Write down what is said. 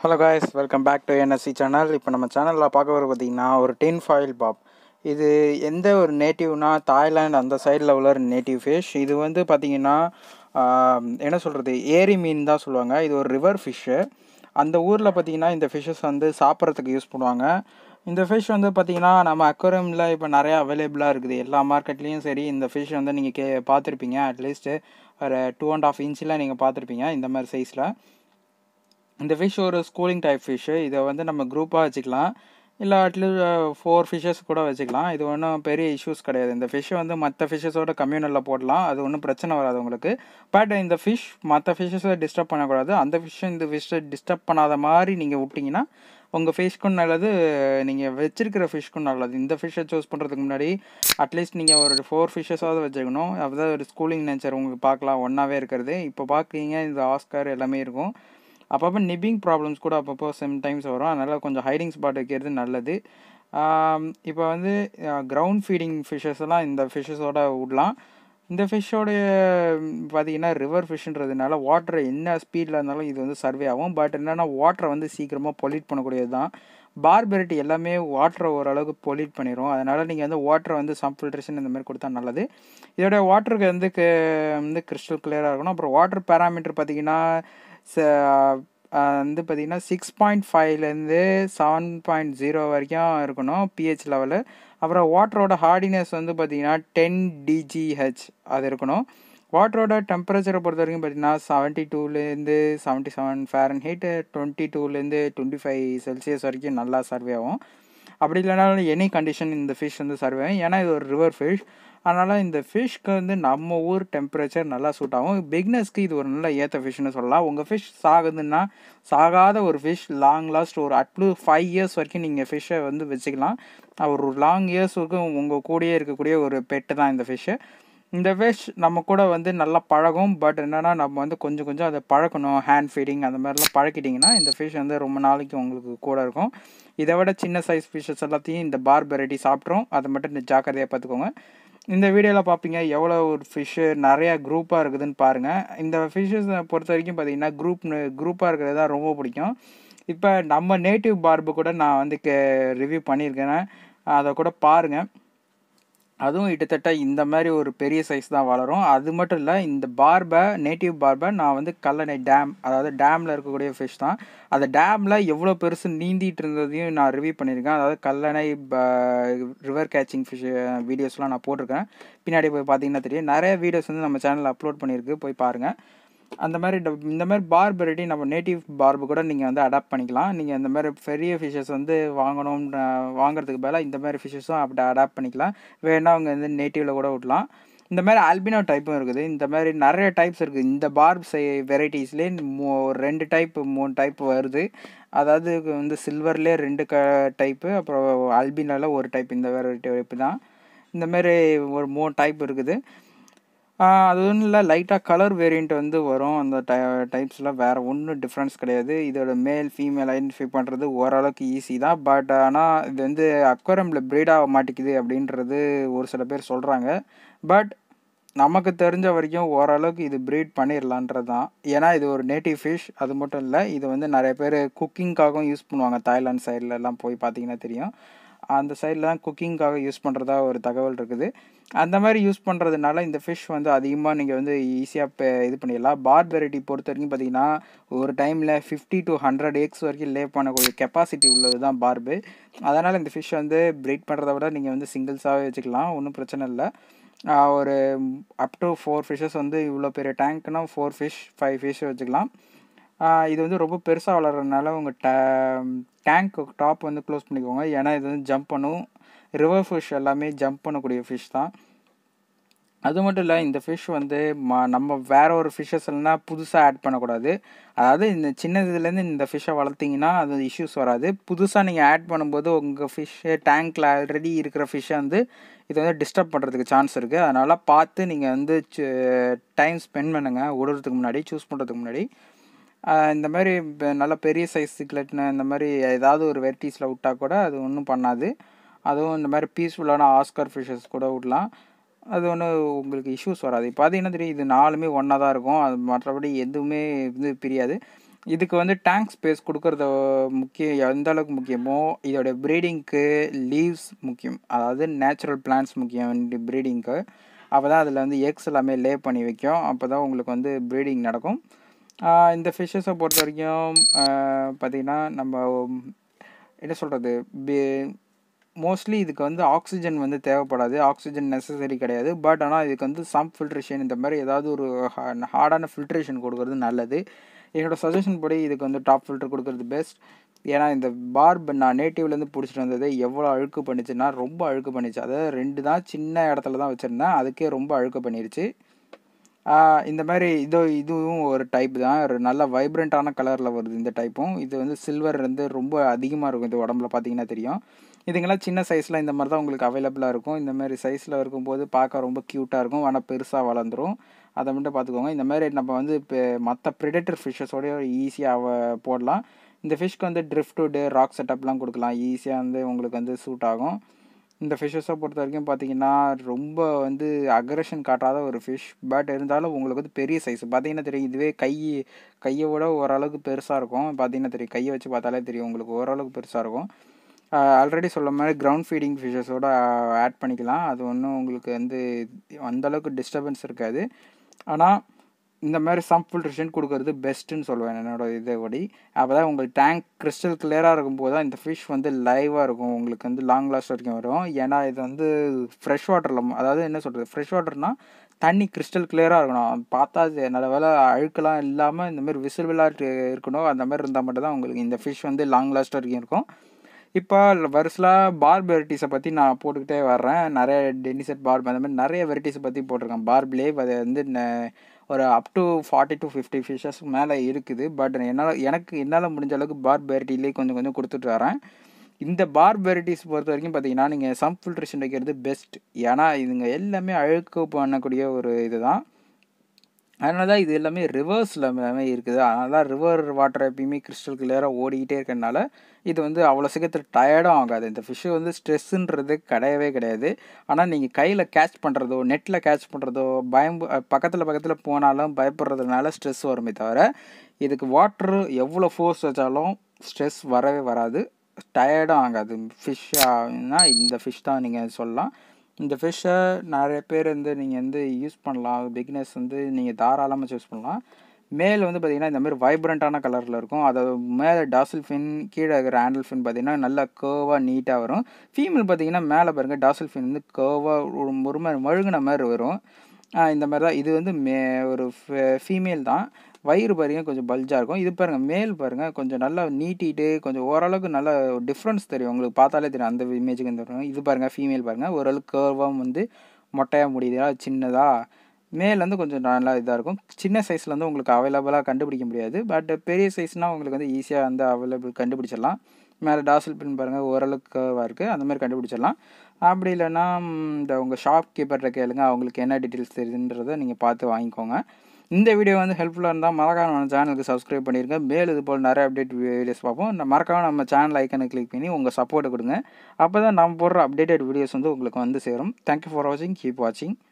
hello guys welcome back to NSC channel இப்போ நம்ம சேனலில் பார்க்க வர பார்த்தீங்கன்னா ஒரு டின் ஃபாயில் பாப் இது எந்த ஒரு நேட்டிவ்னா தாய்லாந்து அந்த சைடில் உள்ள ஒரு நேட்டிவ் ஃபிஷ் இது வந்து பார்த்திங்கன்னா ஆஹ், என்ன சொல்கிறது ஏரி மீன் தான் சொல்லுவாங்க இது ஒரு ரிவர் ஃபிஷ்ஷு அந்த ஊரில் பார்த்தீங்கன்னா இந்த ஃபிஷ்ஷஸ் வந்து சாப்பிட்றதுக்கு யூஸ் பண்ணுவாங்க இந்த ஃபிஷ் வந்து பார்த்தீங்கன்னா நம்ம அக்வரியமில் இப்போ நிறையா அவைலபிளாக இருக்குது எல்லா மார்க்கெட்லேயும் சரி இந்த ஃபிஷ் வந்து நீங்கள் கே பார்த்துருப்பீங்க அட்லீஸ்ட்டு ஒரு டூ அண்ட் ஆஃப் இன்ச்சில் நீங்கள் பார்த்துருப்பீங்க இந்த மாதிரி சைஸில் இந்த ஃபிஷ் ஒரு ஸ்கூலிங் டைப் ஃபிஷ்ஷு இதை வந்து நம்ம குரூப்பாக வச்சுக்கலாம் இல்லை அட்லீஸ்ட் ஃபோர் ஃபிஷ்ஷஸ் கூட வச்சுக்கலாம் இது ஒன்றும் பெரிய இஷ்யூஸ் கிடையாது இந்த ஃபிஷ்ஷை வந்து மற்ற ஃபிஷ்ஷஸோட கம்யூனலில் போடலாம் அது ஒன்றும் பிரச்சனை வராது உங்களுக்கு பட் இந்த ஃபிஷ் மற்ற ஃபிஷ்ஷஸை டிஸ்டர்ப் பண்ணக்கூடாது அந்த ஃபிஷ்ஷை இந்த ஃபிஷ்ஷை டிஸ்டர்ப் பண்ணாத மாதிரி நீங்கள் விட்டிங்கன்னா உங்கள் ஃபிஷ்க்கும் நல்லது நீங்கள் வச்சிருக்கிற ஃபிஷ்க்கும் நல்லது இந்த ஃபிஷ்ஷை சூஸ் பண்ணுறதுக்கு முன்னாடி அட்லீஸ்ட் நீங்கள் ஒரு ஃபோர் ஃபிஷ்ஷஸாவது வச்சுக்கணும் அப்பதான் ஒரு ஸ்கூலிங் நேச்சர் உங்களுக்கு பார்க்கலாம் ஒன்றாவே இருக்கிறது இப்போ பார்க்குறீங்க இந்த ஆஸ்கர் எல்லாமே இருக்கும் அப்பப்போ நிப்பிங் ப்ராப்ளம்ஸ் கூட அப்பப்போ டைம்ஸ் வரும் அதனால் கொஞ்சம் ஹைடிங் ஸ்பாட் வைக்கிறது நல்லது இப்போ வந்து கிரவுண்ட் ஃபீடிங் ஃபிஷ்ஷஸ் எல்லாம் இந்த ஃபிஷ்ஷஸோட விடலாம் இந்த ஃபிஷ்ஷோடைய பார்த்தீங்கன்னா ரிவர் ஃபிஷ்ன்றதுனால வாட்டர் என்ன ஸ்பீடில் இருந்தாலும் இது வந்து சர்வே ஆகும் பட் என்னென்னா வாட்டரை வந்து சீக்கிரமாக பொல்யூட் பண்ணக்கூடியது தான் பார்பெரிட்டி எல்லாமே வாட்டரை ஓரளவுக்கு பொல்யூட் பண்ணிடும் அதனால் நீங்கள் வந்து வாட்டரை வந்து சம் ஃபில்ட்ரேஷன் இந்த மாதிரி கொடுத்தா நல்லது இதோட வாட்டருக்கு வந்து க- வந்து கிறிஸ்டல் கிளியராக இருக்கணும் அப்புறம் வாட்டர் பேராமீட்டர் பார்த்தீங்கன்னா ச- ஆஹ் வந்து பார்த்தீங்கன்னா சிக்ஸ் பாயிண்ட் ஃபைவ்லேருந்து செவன் பாயிண்ட் ஜீரோ வரைக்கும் இருக்கணும் பிஹெச் லெவலு அப்புறம் வாட்டரோட ஹார்டினஸ் வந்து பார்த்தீங்கன்னா டென் டிஜிஹெச் அது இருக்கணும் வாட்டரோட டெம்பரேச்சரை பொறுத்த வரைக்கும் பார்த்தீங்கன்னா செவன்ட்டி டூலேருந்து seventy seven Fahrenheit twenty டூலேருந்து டுவெண்ட்டி ஃபைவ் செல்சியஸ் வரைக்கும் நல்லா சர்வே ஆகும் அப்படி இல்லைனாலும் எனி கண்டிஷன் இந்த ஃபிஷ் வந்து சர்வே ஆகும் ஏன்னா இது ஒரு ரிவர் ஃபிஷ் அதனால் இந்த ஃபிஷ்க்கு வந்து நம்ம ஊர் டெம்பரேச்சர் நல்லா சூட் ஆகும் பிக்னஸ்க்கு இது ஒரு நல்ல ஏற்ற ஃபிஷ்னு சொல்லலாம் உங்கள் ஃபிஷ் சாகுதுன்னா சாகாத ஒரு ஃபிஷ் லாங் லாஸ்ட் ஒரு அட்லூ ஃபைவ் இயர்ஸ் வரைக்கும் நீங்கள் ஃபிஷ்ஷை வந்து வச்சுக்கலாம் ஒரு லாங் இயர்ஸ் வரைக்கும் உங்கள் கூடயே இருக்கக்கூடிய ஒரு பெட்டு தான் இந்த ஃபிஷ்ஷு இந்த ஃபிஷ் நம்ம கூட வந்து நல்லா பழகும் பட் என்னென்னா நம்ம வந்து கொஞ்சம் கொஞ்சம் அதை பழக்கணும் ஹேண்ட் ஃபீடிங் அந்த மாதிரிலாம் பழக்கிட்டிங்கன்னா இந்த ஃபிஷ் வந்து ரொம்ப நாளைக்கு உங்களுக்கு கூட இருக்கும் இதை விட சின்ன சைஸ் ஃபிஷ்ஷஸ் எல்லாத்தையும் இந்த பார் வெரைட்டி சாப்பிட்றோம் அதை மட்டும் இந்த ஜாக்கிரதையாக பார்த்துக்கோங்க இந்த வீடியோவில் பார்ப்பீங்க எவ்வளோ ஒரு ஃபிஷ்ஷு நிறையா குரூப்பாக இருக்குதுன்னு பாருங்கள் இந்த ஃபிஷ்ஷஸ் பொறுத்த வரைக்கும் பார்த்தீங்கன்னா குரூப் குரூப்பாக இருக்கிறது தான் ரொம்ப பிடிக்கும் இப்போ நம்ம நேட்டிவ் பார்பு கூட நான் வந்து ரிவ்யூ பண்ணியிருக்கேன் அதை கூட பாருங்கள் அதுவும் கிட்டத்தட்ட இந்த மாதிரி ஒரு பெரிய சைஸ் தான் வளரும் அது மட்டும் இல்லை இந்த பார்பை நேட்டிவ் பார்பை நான் வந்து கல்லணை டேம் அதாவது டேமில் இருக்கக்கூடிய ஃபிஷ் தான் அந்த டேமில் எவ்வளோ பெருசு நீந்திட்டு இருந்ததையும் நான் ரிவ்யூ பண்ணியிருக்கேன் அதாவது கல்லணை ரிவர் கேச்சிங் ஃபிஷ் வீடியோஸ்லாம் நான் போட்டிருக்கேன் பின்னாடி போய் பார்த்தீங்கன்னா தெரியும் நிறைய வீடியோஸ் வந்து நம்ம சேனலில் அப்லோட் பண்ணியிருக்கு போய் பாருங்கள் அந்த மாதிரி ட- இந்த மாதிரி பார் வெரைட்டி நம்ம நேட்டிவ் பார்பு கூட நீங்கள் வந்து அடாப்ட் பண்ணிக்கலாம் நீங்கள் இந்த மாதிரி பெரிய ஃபிஷ்ஷஸ் வந்து வாங்கணும் வாங்குறதுக்கு பதிலாக இந்த மாதிரி ஃபிஷ்ஷஸும் அப்படி அடாப்ட் பண்ணிக்கலாம் வேணா அவங்க வந்து நேட்டிவில் கூட விடலாம் இந்த மாதிரி ஆல்பினோ டைப்பும் இருக்குது இந்த மாதிரி நிறைய டைப்ஸ் இருக்குது இந்த பார்ப் சை வெரைட்டிஸ்லேயே மூ ரெண்டு டைப் மூணு டைப் வருது அதாவது இது வந்து சில்வர்லேயே ரெண்டு க டைப்பு அப்புறம் ஆல்பினோவில் ஒரு டைப் இந்த வெரைட்டி டைப்பு தான் இந்த மாதிரி ஒரு மூணு டைப் இருக்குது ஆஹ் அது ஒன்றும் இல்லை லைட்டாக கலர் வேரியண்ட் வந்து வரும் அந்த டை டைப்ஸில் வேறு ஒன்றும் டிஃப்ரென்ஸ் கிடையாது இதோட மேல் ஃபீமேல் ஐடென்டிஃபை பண்ணுறது ஓரளவுக்கு ஈஸி தான் பட் ஆனால் இது வந்து அக்வரமில் ப்ரீட் ஆக மாட்டேங்குது அப்படின்றது ஒரு சில பேர் சொல்கிறாங்க பட் நமக்கு தெரிஞ்ச வரைக்கும் ஓரளவுக்கு இது ப்ரீட் பண்ணிடலான்றது தான் ஏன்னா இது ஒரு நேட்டிவ் ஃபிஷ் அது மட்டும் இல்லை இது வந்து நிறைய பேர் குக்கிங்காகவும் யூஸ் பண்ணுவாங்க தாய்லாந்து சைடுல எல்லாம் போய் பார்த்தீங்கன்னா தெரியும் அந்த சைடில் தான் குக்கிங்காக யூஸ் பண்ணுறதா ஒரு தகவல் இருக்குது அந்த மாதிரி யூஸ் பண்ணுறதுனால இந்த ஃபிஷ் வந்து அதிகமாக நீங்கள் வந்து ஈஸியாக இது பண்ணிடலாம் பார் வெரைட்டி பொறுத்த வரைக்கும் பார்த்தீங்கன்னா ஒரு டைமில் ஃபிஃப்டி டு ஹண்ட்ரட் எக்ஸ் வரைக்கும் லே பண்ணக்கூடிய கெப்பாசிட்டி உள்ளது தான் பார்பு அதனால் இந்த ஃபிஷ் வந்து ப்ரீட் பண்ணுறத விட நீங்கள் வந்து சிங்கிள்ஸாகவே வச்சுக்கலாம் ஒன்றும் பிரச்சனை இல்லை ஆஹ் ஒரு அப் டு ஃபோர் ஃபிஷ்ஷஸ் வந்து இவ்வளோ பெரிய டேங்க்னா ஃபோர் ஃபிஷ் ஃபைவ் ஃபிஷ் வச்சுக்கலாம் ஆஹ் இது வந்து ரொம்ப பெருசாக வளர்கிறதுனால உங்கள் டே டேங்க் டாப் வந்து க்ளோஸ் பண்ணிக்கோங்க ஏன்னா இது வந்து ஜம்ப் பண்ணும் ரிவர் ஃபிஷ் எல்லாமே ஜம்ப் பண்ணக்கூடிய ஃபிஷ் தான் அது மட்டும் இல்லை இந்த ஃபிஷ் வந்து ம நம்ம வேற ஒரு ஃபிஷ்ஷஸ் எல்லாம் புதுசாக ஆட் பண்ணக்கூடாது அதாவது இந்த சின்ன இதுலேருந்து இந்த ஃபிஷ்ஷை வளர்த்தீங்கன்னா அது இஷ்யூஸ் வராது புதுசாக நீங்கள் ஆட் பண்ணும்போது உங்கள் ஃபிஷ்ஷு டேங்க்கில் ஆல்ரெடி இருக்கிற ஃபிஷ்ஷை வந்து இது வந்து டிஸ்டர்ப் பண்ணுறதுக்கு சான்ஸ் இருக்குது அதனால் பார்த்து நீங்கள் வந்து டைம் ஸ்பெண்ட் பண்ணுங்கள் விடுறதுக்கு முன்னாடி சூஸ் பண்ணுறதுக்கு முன்னாடி ஆஹ் இந்த மாதிரி பெ- நல்ல பெரிய சைஸ் சிக்லெட்னு இந்த மாதிரி ஏதாவது ஒரு வெரைட்டிஸில் விட்டா கூட அது ஒன்றும் பண்ணாது அதுவும் இந்த மாதிரி பீஸ்ஃபுல்லான ஆஸ்கர் ஃபிஷஸ் கூட விடலாம் அது ஒன்றும் உங்களுக்கு இஷ்யூஸ் வராது இப்போ பார்த்தீங்கன்னா தெரியும் இது நாலுமே ஒன்றா தான் இருக்கும் அது மற்றபடி எதுவுமே இது பிரியாது இதுக்கு வந்து டேங்க் ஸ்பேஸ் கொடுக்குறது முக்கியம் எந்த அளவுக்கு முக்கியமோ இதோட ப்ரீடிங்க்கு லீவ்ஸ் முக்கியம் அதாவது நேச்சுரல் பிளான்ட்ஸ் முக்கியம் ப்ரீடிங்க்கு அப்போ தான் அதில் வந்து எக்ஸ் எல்லாமே லே பண்ணி வைக்கும் அப்போ தான் உங்களுக்கு வந்து ப்ரீடிங் நடக்கும் இந்த ஃபிஷ்ஷஸை பொறுத்த வரைக்கும் பார்த்திங்கன்னா நம்ம என்ன சொல்கிறது மோஸ்ட்லி இதுக்கு வந்து ஆக்சிஜன் வந்து தேவைப்படாது ஆக்சிஜன் நெசசரி கிடையாது பட் ஆனால் இதுக்கு வந்து சம் ஃபில்ட்ரேஷன் இந்த மாதிரி ஏதாவது ஒரு ஹார்டான ஃபில்ட்ரேஷன் கொடுக்குறது நல்லது என்னோடய சஜஷன் படி இதுக்கு வந்து டாப் ஃபில்டர் கொடுக்குறது பெஸ்ட் ஏன்னா இந்த பார்ப் நான் நேட்டிவ்லேருந்து பிடிச்சிட்டு வந்தது எவ்வளோ அழுக்கு பண்ணிச்சுன்னா ரொம்ப அழுக்கு பண்ணிச்சு அதாவது ரெண்டு தான் சின்ன இடத்துல தான் வச்சுருந்தேன் அதுக்கே ரொம்ப அழுக்கு பண்ணிருச்சு இந்த மாதிரி இதோ இதுவும் ஒரு டைப் தான் ஒரு நல்ல வைப்ரண்ட்டான கலரில் வருது இந்த டைப்பும் இது வந்து சில்வர் வந்து ரொம்ப அதிகமாக இருக்கும் இது உடம்புல பார்த்தீங்கன்னா தெரியும் இதுங்கெல்லாம் சின்ன சைஸில் இந்த மாதிரி தான் உங்களுக்கு அவைலபிளாக இருக்கும் இந்த மாதிரி சைஸில் இருக்கும்போது பார்க்க ரொம்ப க்யூட்டாக இருக்கும் ஆனால் பெருசாக வளர்ந்துரும் அதை மட்டும் பார்த்துக்கோங்க இந்த மாதிரி நம்ம வந்து இப்போ மற்ற ப்ரிடேட்டர் ஃபிஷ்ஷஸோடய ஈஸியாக போடலாம் இந்த ஃபிஷ்க்கு வந்து ட்ரிஃப்ட்டுடு ராக் செட்டப்லாம் கொடுக்கலாம் ஈஸியாக வந்து உங்களுக்கு வந்து சூட் ஆகும் இந்த ஃபிஷ்ஷஸை பொறுத்த வரைக்கும் பார்த்தீங்கன்னா ரொம்ப வந்து அக்ரஷன் காட்டாத ஒரு ஃபிஷ் பட் இருந்தாலும் உங்களுக்கு வந்து பெரிய சைஸ் பார்த்தீங்கன்னா தெரியும் இதுவே கை கையை விட ஓரளவுக்கு பெருசாக இருக்கும் பார்த்தீங்கன்னா தெரியும் கையை வச்சு பார்த்தாலே தெரியும் உங்களுக்கு ஓரளவுக்கு பெருசாக இருக்கும் ஆல்ரெடி சொல்ல மாதிரி கிரவுண்ட் ஃபீடிங் ஃபிஷ்ஷஸோட ஆட் பண்ணிக்கலாம் அது ஒன்றும் உங்களுக்கு வந்து அந்தளவுக்கு டிஸ்டர்பன்ஸ் இருக்காது ஆனால் இந்த மாதிரி சம் ஃபில்ட்ரேஷன் கொடுக்கறது பெஸ்ட்டுன்னு சொல்லுவேன் என்னோட இதை படி அப்போ தான் உங்களுக்கு டேங்க் கிறிஸ்டல் கிளியராக இருக்கும்போது தான் இந்த ஃபிஷ் வந்து லைவாக இருக்கும் உங்களுக்கு வந்து லாங் லாஸ்ட் வரைக்கும் வரும் ஏன்னா இது வந்து ஃப்ரெஷ் வாட்டரில் அதாவது என்ன சொல்கிறது ஃப்ரெஷ் வாட்டர்னால் தண்ணி கிறிஸ்டல் கிளியராக இருக்கணும் பார்த்தா அது நல்ல வேலை அழுக்கெல்லாம் இல்லாமல் இந்த மாதிரி விசிபிளாக இருக்கணும் அந்த மாதிரி இருந்தால் மட்டும் தான் உங்களுக்கு இந்த ஃபிஷ் வந்து லாங் லாஸ்ட் வரைக்கும் இருக்கும் இப்போ வருஷலாக பார்ப் வெரைட்டிஸை பற்றி நான் போட்டுக்கிட்டே வர்றேன் நிறைய டென்னிசெட் பார்ப் அந்த மாதிரி நிறைய வெரைட்டிஸை பற்றி போட்டிருக்கேன் பார்ப்லேயே அது வந்து ஒரு up to forty to fifty fishes மேலே இருக்குது பட் என்னால் எனக்கு என்னால் முடிஞ்ச அளவுக்கு பார்ப் வெரைட்டிலே கொஞ்சம் கொஞ்சம் கொடுத்துட்டு வரேன் இந்த பார்ப் வெரைட்டிஸ் பொறுத்த வரைக்கும் பார்த்தீங்கன்னா நீங்கள் சம் ஃபில்ட்ரேஷன் வைக்கிறது பெஸ்ட் ஏன்னா இதுங்க எல்லாமே அழுக்கு பண்ணக்கூடிய ஒரு இது தான் அதனால தான் இது எல்லாமே ரிவர்ஸில் எல்லாமே இருக்குது அதனால தான் ரிவர் வாட்டர் எப்பயுமே கிறிஸ்டல் கிளியராக ஓடிக்கிட்டே இருக்கிறனால இது வந்து அவ்வளோ சீக்கிரத்தில் டயர்டும் ஆகாது இந்த ஃபிஷ்ஷு வந்து ஸ்ட்ரெஸ்ஸுன்றது கிடையவே கிடையாது ஆனால் நீங்கள் கையில் கேட்ச் பண்ணுறதோ நெட்டில் கேட்ச் பண்ணுறதோ பயம் பக்கத்தில் பக்கத்தில் போனாலும் பயப்படுறதுனால ஸ்ட்ரெஸ் வருமே தவிர இதுக்கு வாட்ரு எவ்வளோ ஃபோர்ஸ் வச்சாலும் ஸ்ட்ரெஸ் வரவே வராது டயர்டும் ஆகாது ஃபிஷ்ஷானா இந்த ஃபிஷ் தான் நீங்கள் சொல்லலாம் இந்த ஃபிஷ்ஷை நிறைய பேர் வந்து நீங்கள் வந்து யூஸ் பண்ணலாம் பிக்னஸ் வந்து நீங்கள் தாராளமாக சூஸ் பண்ணலாம் மேல் வந்து பார்த்திங்கன்னா இந்த மாதிரி வைப்ரண்ட்டான கலரில் இருக்கும் அதை மேலே டாசில் ஃபின் கீழே இருக்கிற ஹேண்டில் ஃபின் பார்த்திங்கன்னா நல்லா கேர்வாக நீட்டாக வரும் ஃபீமேல் பார்த்திங்கன்னா மேலே பாருங்கள் டாசில் ஃபின் வந்து கேர்வாக ஒரு ஒரு மாதிரி மழுகின மாதிரி வரும் இந்த மாதிரி தான் இது வந்து மே ஒரு ஃபீமேல் தான் வயிறு பாருங்கள் கொஞ்சம் பல்ஜாக இருக்கும் இது பாருங்கள் மேல் பாருங்கள் கொஞ்சம் நல்லா நீட்டிட்டு கொஞ்சம் ஓரளவுக்கு நல்ல டிஃப்ரென்ஸ் தெரியும் உங்களுக்கு பார்த்தாலே தெரியும் அந்த இமேஜுக்கு தெரியும் இது பாருங்கள் ஃபீமேல் பாருங்கள் ஓரளவுக்கு கேர்வாக வந்து மொட்டையாக முடியுதா சின்னதாக மேல் வந்து கொஞ்சம் நல்லா இதாக இருக்கும் சின்ன சைஸில் வந்து உங்களுக்கு அவைலபிளாக கண்டுபிடிக்க முடியாது பட் பெரிய சைஸ்னால் உங்களுக்கு வந்து ஈஸியாக வந்து அவைலபிள் கண்டுபிடிச்சிடலாம் மேலே டாசில் பின் பாருங்கள் ஓரளவுக்கு கர்வாக இருக்குது அந்த மாதிரி கண்டுபிடிச்சிடலாம் அப்படி இல்லைன்னா இந்த உங்கள் ஷாப் கீப்பர்கிட்ட கேளுங்க அவங்களுக்கு என்ன டீட்டெயில்ஸ் தெரியுதுன்றதை நீங்கள் பார்த்து வாங்கிக்கோங்க இந்த வீடியோ வந்து ஹெல்ப்ஃபுல்லாக இருந்தால் மறக்காம நம்ம சேனலுக்கு சப்ஸ்கிரைப் பண்ணிருங்க மேல் இது போல் நிறைய அப்டேட் வீடியோஸ் பார்ப்போம் மறக்காம நம்ம சேனல் ஐக்கனை கிளிக் பண்ணி உங்கள் சப்போர்ட்டை கொடுங்க அப்போ தான் நம்ம போடுற அப்டேட்டட் வீடியோஸ் வந்து உங்களுக்கு வந்து சேரும் தேங்க்யூ ஃபார் வாட்சிங் கீப் வாட்சிங்